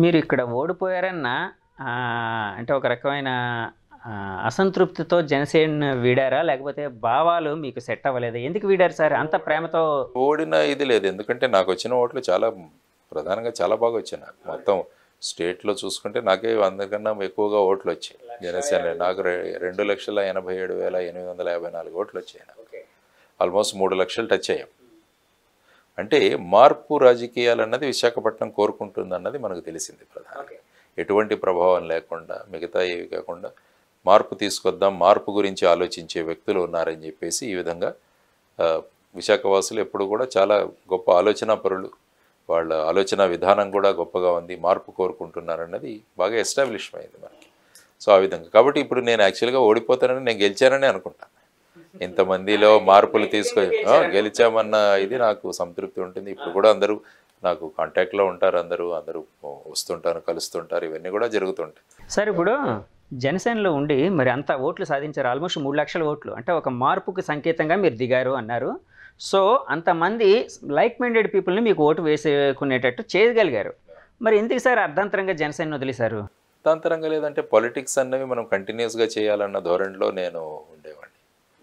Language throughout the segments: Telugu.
మీరు ఇక్కడ ఓడిపోయారన్న ఆ, అంటే ఒక రకమైన ఆ, అసంతృప్తితో జనసేన వీడారా లేకపోతే భావాలు మీకు సెట్ అవ్వలేదు ఎందుకు వీడారు సార్ అంత ప్రేమతో ఓడిన ఇది లేదు ఎందుకంటే నాకు వచ్చిన ఓట్లు చాలా ప్రధానంగా చాలా బాగా వచ్చాయి నాకు మొత్తం స్టేట్లో చూసుకుంటే నాకే అందరికన్నా ఎక్కువగా ఓట్లు వచ్చాయి జనసేన నాకు రె- రెండు లక్షల ఎనభై ఏడు వేల ఎనిమిది వందల యాభై నాలుగు ఓట్లు వచ్చాయి నాకు ఆల్మోస్ట్ మూడు లక్షలు టచ్ అయ్యాం అంటే మార్పు రాజకీయాలు అన్నది విశాఖపట్నం కోరుకుంటుంది అన్నది మనకు తెలిసింది ప్రధానంగా ఎటువంటి ప్రభావం లేకుండా మిగతా ఏవి కాకుండా మార్పు తీసుకొద్దాం మార్పు గురించి ఆలోచించే వ్యక్తులు ఉన్నారని చెప్పేసి ఈ విధంగా ఆ, విశాఖవాసులు ఎప్పుడు కూడా చాలా గొప్ప ఆలోచన పరులు వాళ్ళ ఆలోచన విధానం కూడా గొప్పగా ఉంది మార్పు కోరుకుంటున్నారన్నది బాగా ఎస్టాబ్లిష్ అయింది మనకి సో ఆ విధంగా కాబట్టి ఇప్పుడు నేను యాక్చువల్గా ఓడిపోతానని నేను గెలిచానని అనుకుంటాను ఇంతమందిలో మార్పులు తీసుకొని ఆ, గెలిచామన్న ఇది నాకు సంతృప్తి ఉంటుంది ఇప్పుడు కూడా అందరూ నాకు కాంటాక్ట్లో ఉంటారు అందరూ అందరూ వస్తుంటారు కలుస్తుంటారు ఇవన్నీ కూడా జరుగుతుంటాయి సార్ ఇప్పుడు జనసేనలో ఉండి మరి అంత ఓట్లు సాధించారు ఆల్మోస్ట్ మూడు లక్షల ఓట్లు అంటే ఒక మార్పుకి సంకేతంగా మీరు దిగారు అన్నారు సో అంతమంది లైక్ మైండెడ్ పీపుల్ని మీకు ఓటు వేసుకునేటట్టు చేయగలిగారు మరి ఎందుకు సార్ అర్ధాంతరంగా జనసేన వదిలేశారు అర్థాంతరంగా లేదంటే పాలిటిక్స్ అన్నవి మనం కంటిన్యూస్గా చేయాలన్న ధోరణిలో నేను ఉండేవాడిని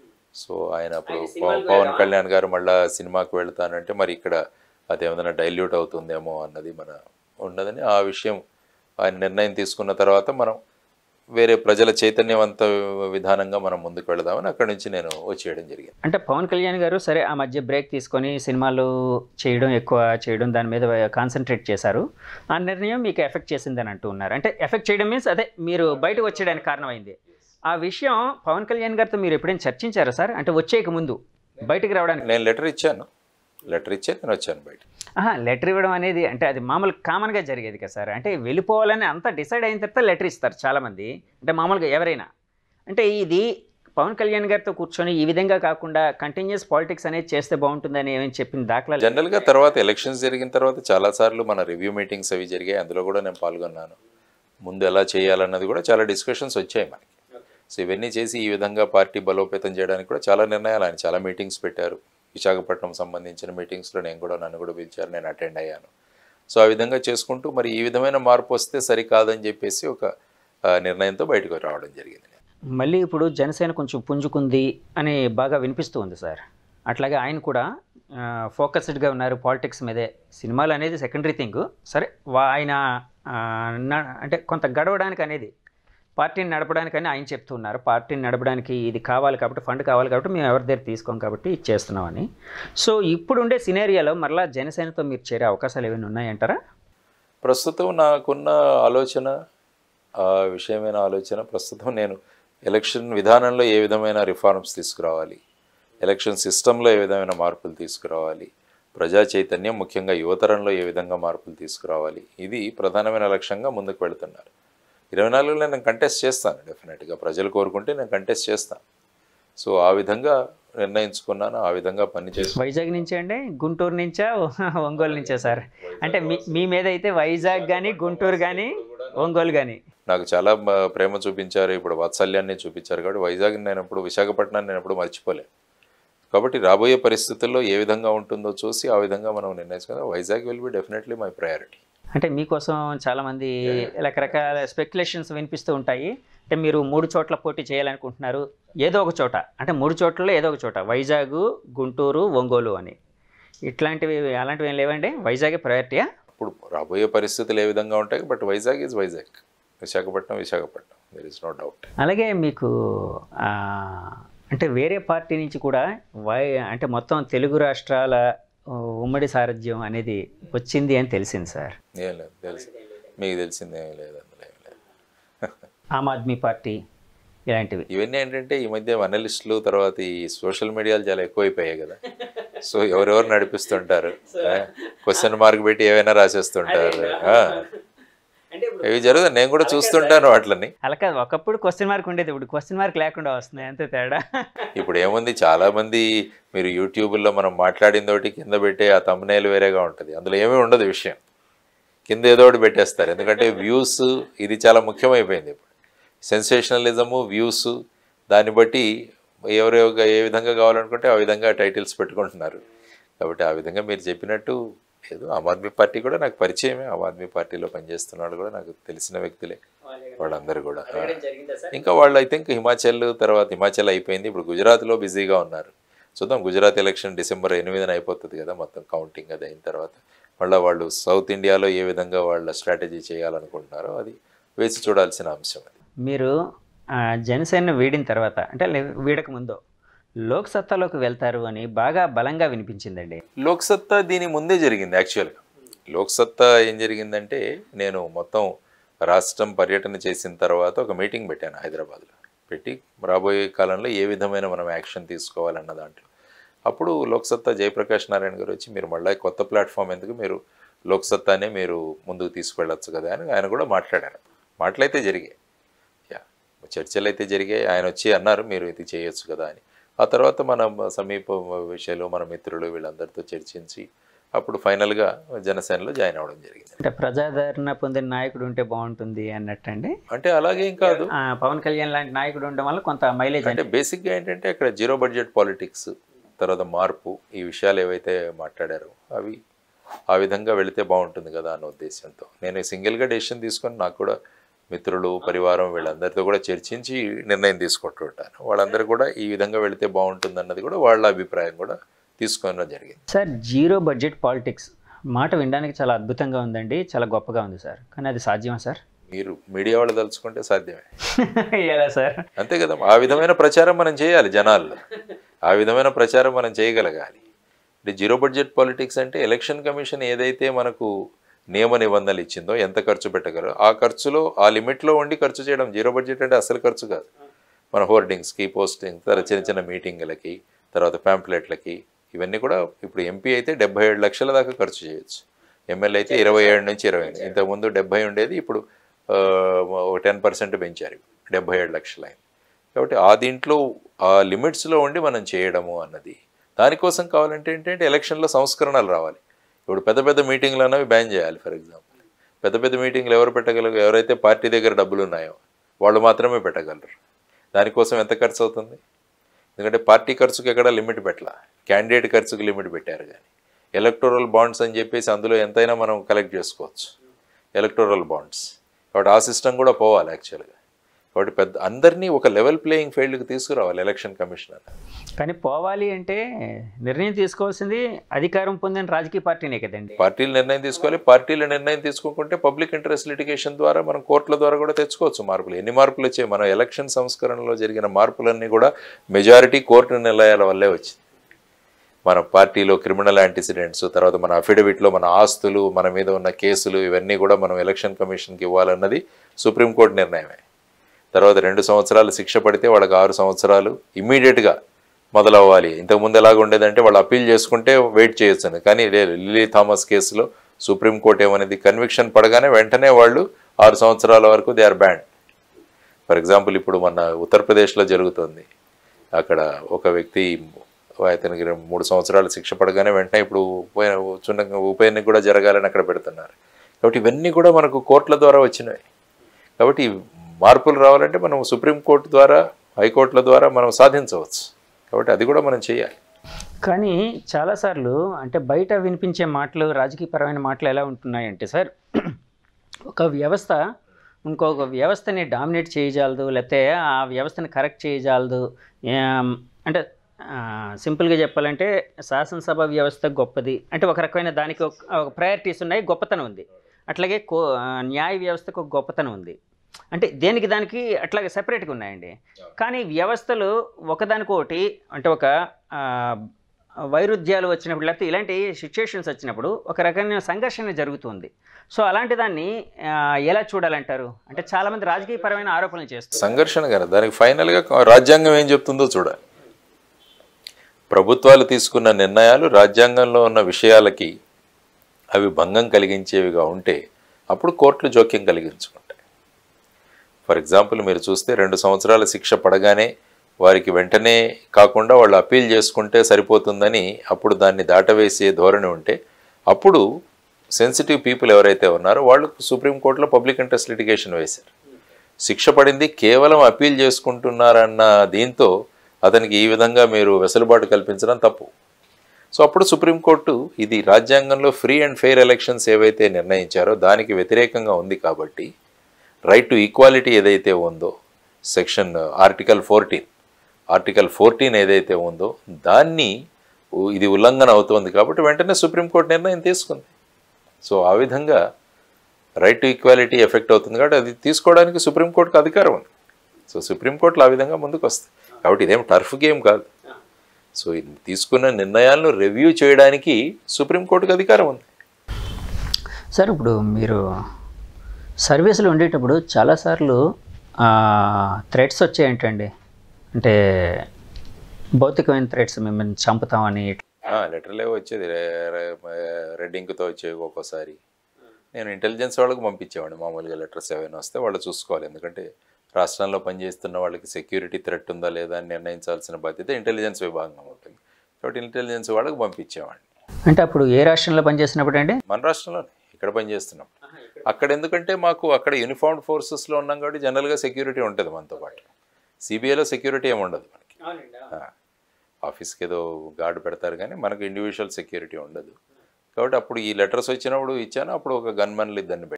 సో ఆయన అప్పుడు పవ- పవన్ కళ్యాణ్ గారు మళ్ళా సినిమాకి వెళ్తానంటే మరి ఇక్కడ అదేమన్నా డైల్యూట్ అవుతుందేమో అన్నది మన ఉన్నదని ఆ విషయం ఆయన నిర్ణయం తీసుకున్న తర్వాత మనం వేరే ప్రజల చైతన్యవంత విధానంగా మనం ముందుకు వెళదామని అక్కడి నుంచి నేను వచ్చేయడం జరిగింది అంటే పవన్ కళ్యాణ్ గారు సరే ఆ మధ్య బ్రేక్ తీసుకొని సినిమాలు చేయడం ఎక్కువ చేయడం దాని మీద కాన్సన్ట్రేట్ చేశారు ఆ నిర్ణయం మీకు ఎఫెక్ట్ చేసిందని అంటూ ఉన్నారు అంటే ఎఫెక్ట్ చేయడం మీన్స్ అదే మీరు బయటకు వచ్చేయడానికి కారణమైంది ఆ విషయం పవన్ కళ్యాణ్ గారితో మీరు ఎప్పుడైనా చర్చించారా సార్ అంటే వచ్చేయక ముందు బయటికి రావడానికి నేను లెటర్ ఇచ్చాను లెటర్ ఇచ్చే నేను వచ్చాను బయట ఆహా లెటర్ ఇవ్వడం అనేది అంటే అది మామూలు కామన్గా జరిగేది కదా సార్ అంటే వెళ్ళిపోవాలని అంతా డిసైడ్ అయిన తర్వాత లెటర్ ఇస్తారు చాలామంది అంటే మామూలుగా ఎవరైనా అంటే ఇది పవన్ కళ్యాణ్ గారితో కూర్చొని ఈ విధంగా కాకుండా కంటిన్యూస్ పాలిటిక్స్ అనేది చేస్తే బాగుంటుందని ఏమని చెప్పిన దాఖలా జనరల్గా తర్వాత ఎలక్షన్స్ జరిగిన తర్వాత చాలాసార్లు మన రివ్యూ మీటింగ్స్ అవి జరిగాయి అందులో కూడా నేను పాల్గొన్నాను ముందు ఎలా చేయాలన్నది కూడా చాలా డిస్కషన్స్ వచ్చాయి మనకి సో ఇవన్నీ చేసి ఈ విధంగా పార్టీ బలోపేతం చేయడానికి కూడా చాలా నిర్ణయాలు ఆయన చాలా మీటింగ్స్ పెట్టారు విశాఖపట్నం సంబంధించిన మీటింగ్స్లో నేను కూడా నన్ను కూడా పిలిచారు నేను అటెండ్ అయ్యాను సో ఆ విధంగా చేసుకుంటూ మరి ఈ విధమైన మార్పు వస్తే సరికాదని చెప్పేసి ఒక ఆ, నిర్ణయంతో బయటకు రావడం జరిగింది మళ్ళీ ఇప్పుడు జనసేన కొంచెం పుంజుకుంది అని బాగా వినిపిస్తూ ఉంది సార్ అట్లాగే ఆయన కూడా ఫోకస్డ్గా ఉన్నారు పాలిటిక్స్ మీదే సినిమాలు అనేది సెకండరీ థింగ్ సరే వా- ఆయన ఆ, న- అంటే కొంత గడవడానికి అనేది పార్టీని నడపడానికి అని ఆయన చెప్తున్నారు పార్టీని నడపడానికి ఇది కావాలి కాబట్టి ఫండ్ కావాలి కాబట్టి మేము ఎవరి దగ్గర తీసుకోం కాబట్టి ఇది చేస్తున్నామని సో ఇప్పుడు ఉండే సినేరియాలో మరలా జనసేనతో మీరు చేరే అవకాశాలు ఏమైనా ఉన్నాయంటారా ప్రస్తుతం నాకున్న ఆలోచన ఆ విషయమైన ఆలోచన ప్రస్తుతం నేను ఎలక్షన్ విధానంలో ఏ విధమైన రిఫార్మ్స్ తీసుకురావాలి ఎలక్షన్ సిస్టంలో ఏ విధమైన మార్పులు తీసుకురావాలి ప్రజా చైతన్యం ముఖ్యంగా యువతరంలో ఏ విధంగా మార్పులు తీసుకురావాలి ఇది ప్రధానమైన లక్ష్యంగా ముందుకు వెళుతున్నారు ఇరవై నాలుగులో నేను కంటెస్ట్ చేస్తాను డెఫినెట్గా ప్రజలు కోరుకుంటే నేను కంటెస్ట్ చేస్తాను సో ఆ విధంగా నిర్ణయించుకున్నాను ఆ విధంగా పని చేసి వైజాగ్ నుంచే అండి గుంటూరు నుంచా ఒంగోలు నుంచా సార్ అంటే మీ మీ మీద అయితే వైజాగ్ కానీ గుంటూరు కానీ ఒంగోలు కానీ నాకు చాలా మ- ప్రేమ చూపించారు ఇప్పుడు వాత్సల్యాన్ని చూపించారు కాబట్టి వైజాగ్ నేను ఎప్పుడు విశాఖపట్నాన్ని నేను ఎప్పుడు మర్చిపోలేను కాబట్టి రాబోయే పరిస్థితుల్లో ఏ విధంగా ఉంటుందో చూసి ఆ విధంగా మనం నిర్ణయించుకుందాం Vizag will be definitely my priority అంటే మీకోసం చాలామంది రకరకాల స్పెక్యులేషన్స్ వినిపిస్తూ ఉంటాయి అంటే మీరు మూడు చోట్ల పోటీ చేయాలనుకుంటున్నారు ఏదో ఒక చోట అంటే మూడు చోట్లలో ఏదో ఒక చోట వైజాగ్ గుంటూరు ఒంగోలు అని ఇట్లాంటివి అలాంటివి ఏం లేవండి వైజాగే ప్రయారిటీయా ఇప్పుడు రాబోయే పరిస్థితులు ఏ విధంగా ఉంటాయి but Vizag is Vizag Visakhapatnam Visakhapatnam there is no doubt అలాగే మీకు ఆ, అంటే వేరే పార్టీ నుంచి కూడా వై అంటే మొత్తం తెలుగు రాష్ట్రాల ఆ, ఉమ్మడి సారథ్యం అనేది వచ్చింది అని తెలిసింది సార్ ఏం లేదు తెలుసు మీకు తెలిసింది ఏమీ లేదు అందులో ఏమీ లేదు ఆమ్ ఆద్మీ పార్టీ ఇలాంటివి ఇవన్నీ ఏంటంటే ఈ మధ్య అనలిస్టులు తర్వాత ఈ సోషల్ మీడియాలు చాలా ఎక్కువైపోయాయి కదా సో ఎవరెవరు నడిపిస్తుంటారు క్వశ్చన్ మార్క్ పెట్టి ఏవైనా రాసేస్తుంటారు ఆ. ఇవి జరుగుతాయి నేను కూడా చూస్తుంటాను వాటిని అలా కాదు ఒకప్పుడు క్వశ్చన్ మార్క్ ఉండేది ఇప్పుడు క్వశ్చన్ మార్క్ లేకుండా వస్తున్నాయి అంతే తేడా ఇప్పుడు ఏముంది చాలా మంది మీరు యూట్యూబ్లో మనం మాట్లాడిన తోటి కింద పెట్టే ఆ తమ్నేల్ వేరేగా ఉంటుంది అందులో ఏమీ ఉండదు విషయం కింద ఏదో ఒకటి పెట్టేస్తారు ఎందుకంటే వ్యూస్ ఇది చాలా ముఖ్యమైపోయింది ఇప్పుడు సెన్సేషనలిజము వ్యూస్ దాన్ని బట్టి ఎవరు ఏ విధంగా కావాలనుకుంటే ఆ విధంగా టైటిల్స్ పెట్టుకుంటున్నారు కాబట్టి ఆ విధంగా మీరు చెప్పినట్టు లేదు ఆమ్ ఆద్మీ పార్టీ కూడా నాకు పరిచయమే ఆమ్ ఆద్మీ పార్టీలో పనిచేస్తున్న వాళ్ళు కూడా నాకు తెలిసిన వ్యక్తులే వాళ్ళందరూ కూడా ఆ. ఇంకా వాళ్ళు ఐ థింక్ హిమాచల్ తర్వాత హిమాచల్ అయిపోయింది ఇప్పుడు గుజరాత్లో బిజీగా ఉన్నారు చూద్దాం గుజరాత్ ఎలక్షన్ డిసెంబర్ ఎనిమిదిన అయిపోతుంది కదా మొత్తం కౌంటింగ్ అది అయిన తర్వాత మళ్ళీ వాళ్ళు సౌత్ ఇండియాలో ఏ విధంగా వాళ్ళ స్ట్రాటజీ చేయాలనుకుంటున్నారో అది వేసి చూడాల్సిన అంశం అది మీరు ఆ, జనసేన వీడిన తర్వాత అంటే లే- వీడక ముందు లోక్సత్తాలోకి వెళ్తారు అని బాగా బలంగా వినిపించిందండి లోక్సత్తా దీని ముందే జరిగింది యాక్చువల్గా లోక్సత్తా ఏం జరిగిందంటే నేను మొత్తం రాష్ట్రం పర్యటన చేసిన తర్వాత ఒక మీటింగ్ పెట్టాను హైదరాబాద్లో పెట్టి రాబోయే కాలంలో ఏ విధమైన మనం యాక్షన్ తీసుకోవాలన్న దాంట్లో అప్పుడు లోక్సత్తా జయప్రకాష్ నారాయణ గారు వచ్చి మీరు మళ్ళీ కొత్త ప్లాట్ఫామ్ ఎందుకు మీరు లోక్సత్తానే మీరు ముందుకు తీసుకువెళ్ళొచ్చు కదా అని ఆయన కూడా మాట్లాడారు మాటలైతే జరిగాయి యా చర్చలు అయితే జరిగాయి ఆయన వచ్చి అన్నారు మీరు ఇది చేయొచ్చు కదా అని ఆ తర్వాత మన సమీప విషయాలు మన మిత్రులు వీళ్ళందరితో చర్చించి అప్పుడు ఫైనల్గా జనసేనలో జాయిన్ అవ్వడం జరిగింది అంటే ప్రజాదరణ పొందిన నాయకుడు ఉంటే బాగుంటుంది అన్నట్టండి అంటే అలాగేం కాదు ఆ, పవన్ కళ్యాణ్ లాంటి నాయకుడు ఉండడం వల్ల కొంత మైలేజ్ అంటే బేసిక్గా ఏంటంటే అక్కడ జీరో బడ్జెట్ పాలిటిక్స్ తర్వాత మార్పు ఈ విషయాలు ఏవైతే మాట్లాడారో అవి ఆ విధంగా వెళితే బాగుంటుంది కదా అన్న ఉద్దేశంతో నేను సింగిల్గా డెసిషన్ తీసుకొని నాకు కూడా మిత్రులు పరివారం వీళ్ళందరితో కూడా చర్చించి నిర్ణయం తీసుకుంటూ ఉంటాను వాళ్ళందరూ కూడా ఈ విధంగా వెళితే బాగుంటుంది అన్నది కూడా వాళ్ళ అభిప్రాయం కూడా తీసుకోవడం జరిగింది సార్ జీరో బడ్జెట్ పాలిటిక్స్ మాట వినడానికి చాలా అద్భుతంగా ఉందండి చాలా గొప్పగా ఉంది సార్ కానీ అది సాధ్యమా సార్ మీరు మీడియా వాళ్ళు తలుచుకుంటే సాధ్యమే ఎలా సార్ అంతే కదా ఆ విధమైన ప్రచారం మనం చేయాలి జనాల్లో ఆ విధమైన ప్రచారం మనం చేయగలగాలి అంటే జీరో బడ్జెట్ పాలిటిక్స్ అంటే ఎలక్షన్ కమిషన్ ఏదైతే మనకు నియమ నిబంధనలు ఇచ్చిందో ఎంత ఖర్చు పెట్టగలరో ఆ ఖర్చులో ఆ లిమిట్లో ఉండి ఖర్చు చేయడం జీరో బడ్జెట్ అంటే అసలు ఖర్చు కాదు మన హోర్డింగ్స్కి పోస్టింగ్స్ తర్వాత చిన్న చిన్న మీటింగ్లకి తర్వాత ప్యాంప్లెట్లకి ఇవన్నీ కూడా ఇప్పుడు ఎంపీ అయితే డెబ్బై ఏడు లక్షల దాకా ఖర్చు చేయొచ్చు ఎమ్మెల్యే అయితే ఇరవై ఏడు నుంచి ఇరవై ఎనిమిది ఇంతకుముందు డెబ్బై ఉండేది ఇప్పుడు ఆ, ఒక టెన్ పర్సెంట్ పెంచారు డెబ్బై ఏడు లక్షలు అయింది కాబట్టి ఆ దీంట్లో ఆ లిమిట్స్లో ఉండి మనం చేయడము అన్నది దానికోసం కావాలంటే ఏంటంటే ఎలక్షన్లో సంస్కరణలు రావాలి ఇప్పుడు పెద్ద పెద్ద మీటింగ్లు అన్నవి బ్యాన్ చేయాలి ఫర్ ఎగ్జాంపుల్ పెద్ద పెద్ద మీటింగ్లు ఎవరు పెట్టగలరు ఎవరైతే పార్టీ దగ్గర డబ్బులు ఉన్నాయో వాళ్ళు మాత్రమే పెట్టగలరు దానికోసం ఎంత ఖర్చు అవుతుంది ఎందుకంటే పార్టీ ఖర్చుకి ఎక్కడ లిమిట్ పెట్టలా క్యాండిడేట్ ఖర్చుకి లిమిట్ పెట్టారు కానీ ఎలక్టోరల్ బాండ్స్ అని చెప్పేసి అందులో ఎంతైనా మనం కలెక్ట్ చేసుకోవచ్చు ఎలక్టోరల్ బాండ్స్ కాబట్టి ఆ సిస్టమ్ కూడా పోవాలి యాక్చువల్గా కాబట్టి పెద్ద అందరినీ ఒక లెవెల్ ప్లేయింగ్ ఫీల్డ్కి తీసుకురావాలి ఎలక్షన్ కమిషన్ అనేది కానీ పోవాలి అంటే నిర్ణయం తీసుకోవాల్సింది అధికారం పొందిన రాజకీయ పార్టీనే కదండి పార్టీలు నిర్ణయం తీసుకోవాలి పార్టీలు నిర్ణయం తీసుకోకుంటే పబ్లిక్ ఇంట్రెస్ట్ లిటిగేషన్ ద్వారా మనం కోర్టుల ద్వారా కూడా తెచ్చుకోవచ్చు మార్పులు ఎన్ని మార్పులు వచ్చాయి మన ఎలక్షన్ సంస్కరణలో జరిగిన మార్పులన్నీ కూడా మెజారిటీ కోర్టు నిర్ణయాల వల్లే వచ్చింది మన పార్టీలో క్రిమినల్ యాంటిసిడెంట్స్ తర్వాత మన అఫిడవిట్లో మన ఆస్తులు మన మీద ఉన్న కేసులు ఇవన్నీ కూడా మనం ఎలక్షన్ కమిషన్కి ఇవ్వాలన్నది సుప్రీంకోర్టు నిర్ణయమే తర్వాత రెండు సంవత్సరాలు శిక్ష పడితే వాళ్ళకి ఆరు సంవత్సరాలు ఇమ్మీడియట్గా మొదలవ్వాలి ఇంతకుముందు ఎలాగ ఉండేదంటే వాళ్ళు అప్పీల్ చేసుకుంటే వెయిట్ చేయొచ్చు కానీ లేదు లిలీ థామస్ కేసులో సుప్రీంకోర్టు ఏమనేది కన్విక్షన్ పడగానే వెంటనే వాళ్ళు ఆరు సంవత్సరాల వరకు they are banned for example ఇప్పుడు మన ఉత్తరప్రదేశ్లో జరుగుతుంది అక్కడ ఒక వ్యక్తి అతనికి రెండు- మూడు సంవత్సరాలు శిక్ష పడగానే వెంటనే ఇప్పుడు ఉప చున్న ఉప ఎన్నిక కూడా జరగాలని అక్కడ పెడుతున్నారు కాబట్టి ఇవన్నీ కూడా మనకు కోర్టుల ద్వారా వచ్చినాయి కాబట్టి ఈ మార్పులు రావాలంటే మనం సుప్రీంకోర్టు ద్వారా హైకోర్టుల ద్వారా మనం సాధించవచ్చు కాబట్టి అది కూడా మనం చేయాలి కానీ చాలాసార్లు అంటే బయట వినిపించే మాటలు రాజకీయపరమైన మాటలు ఎలా ఉంటున్నాయంటే సార్ ఒక వ్యవస్థ ఇంకొక వ్యవస్థని డామినేట్ చేయజాలదు లేకపోతే ఆ వ్యవస్థని కరెక్ట్ చేయజాలదు ఏం, అంటే సింపుల్గా చెప్పాలంటే శాసనసభ వ్యవస్థ గొప్పది అంటే ఒక రకమైన దానికి ఒక ఒక ప్రయారిటీస్ ఉన్నాయి గొప్పతనం ఉంది అట్లాగే కో ఆ, న్యాయ వ్యవస్థకు ఒక గొప్పతనం ఉంది అంటే దేనికి దానికి అట్లాగే సెపరేట్గా ఉన్నాయండి కానీ వ్యవస్థలు ఒకదానికొకటి అంటే ఒక ఆ, వైరుధ్యాలు వచ్చినప్పుడు లేకపోతే ఇలాంటి సిచ్యుయేషన్స్ వచ్చినప్పుడు ఒక రకమైన సంఘర్షణ జరుగుతుంది సో అలాంటి దాన్ని ఆ, ఎలా చూడాలంటారు అంటే చాలామంది రాజకీయపరమైన ఆరోపణలు చేస్తారు సంఘర్షణ కదా దానికి ఫైనల్గా రాజ్యాంగం ఏం చెప్తుందో చూడాలి ప్రభుత్వాలు తీసుకున్న నిర్ణయాలు రాజ్యాంగంలో ఉన్న విషయాలకి అవి భంగం కలిగించేవిగా ఉంటే అప్పుడు కోర్టులు జోక్యం కలిగించుకుంటాయి ఫర్ ఎగ్జాంపుల్ మీరు చూస్తే రెండు సంవత్సరాల శిక్ష పడగానే వారికి వెంటనే కాకుండా వాళ్ళు అప్పీల్ చేసుకుంటే సరిపోతుందని అప్పుడు దాన్ని దాటవేసే ధోరణి ఉంటే అప్పుడు సెన్సిటివ్ పీపుల్ ఎవరైతే ఉన్నారో వాళ్ళు సుప్రీంకోర్టులో పబ్లిక్ ఇంట్రెస్ట్ లిటిగేషన్ వేశారు శిక్ష పడింది కేవలం అప్పీల్ చేసుకుంటున్నారన్న దీంతో అతనికి ఈ విధంగా మీరు వెసులుబాటు కల్పించడం తప్పు సో అప్పుడు సుప్రీంకోర్టు ఇది రాజ్యాంగంలో ఫ్రీ అండ్ ఫెయిర్ ఎలక్షన్స్ ఏవైతే నిర్ణయించారో దానికి వ్యతిరేకంగా ఉంది కాబట్టి రైట్ టు ఈక్వాలిటీ ఏదైతే ఉందో section article fourteen article fourteen ఏదైతే ఉందో దాన్ని ఉ- ఇది ఉల్లంఘన అవుతోంది కాబట్టి వెంటనే సుప్రీంకోర్టు నిర్ణయం తీసుకుంది సో ఆ విధంగా రైట్ టు ఈక్వాలిటీ ఎఫెక్ట్ అవుతుంది కాబట్టి అది తీసుకోవడానికి సుప్రీంకోర్టుకు అధికారం ఉంది సో సుప్రీంకోర్టులో ఆ విధంగా ముందుకు వస్తుంది కాబట్టి ఇదేం టర్ఫ్ గేమ్ కాదు సో ఇది తీసుకున్న నిర్ణయాలను రివ్యూ చేయడానికి సుప్రీంకోర్టుకు అధికారం ఉంది సార్ ఇప్పుడు మీరు సర్వీసులో ఉండేటప్పుడు చాలాసార్లు థ్రెడ్స్ వచ్చాయంటండి అంటే భౌతికమైన థ్రెడ్స్ మిమ్మల్ని చంపుతామని లెటర్లే వచ్చేది రె- రె- రెడ్ ఇంక్తో వచ్చేవి ఒక్కోసారి నేను ఇంటెలిజెన్స్ వాళ్ళకి పంపించేవాడిని మామూలుగా లెటర్స్ ఏమైనా వస్తే వాళ్ళు చూసుకోవాలి ఎందుకంటే రాష్ట్రంలో పనిచేస్తున్న వాళ్ళకి సెక్యూరిటీ థ్రెట్ ఉందా లేదా అని నిర్ణయించాల్సిన బాధ్యత ఇంటెలిజెన్స్ విభాగం ఉంటుంది కాబట్టి ఇంటెలిజెన్స్ వాళ్ళకి పంపించేవాడిని అంటే అప్పుడు ఏ రాష్ట్రంలో పనిచేసినప్పుడు అండి మన రాష్ట్రంలోనే ఇక్కడ పనిచేస్తున్నాం అక్కడ ఎందుకంటే మాకు అక్కడ యూనిఫార్మ్డ్ ఫోర్సెస్లో ఉన్నాం కాబట్టి జనరల్గా సెక్యూరిటీ ఉంటుంది మనతో పాటు సిబిఐలో సెక్యూరిటీ ఏమి ఉండదు మనకి ఆ, ఆఫీస్కి ఏదో గార్డు పెడతారు కానీ మనకు ఇండివిజువల్ సెక్యూరిటీ ఉండదు కాబట్టి అప్పుడు ఈ లెటర్స్ వచ్చినప్పుడు ఇచ్చాను అప్పుడు ఒక గన్మెన్లు ఇద్దరిని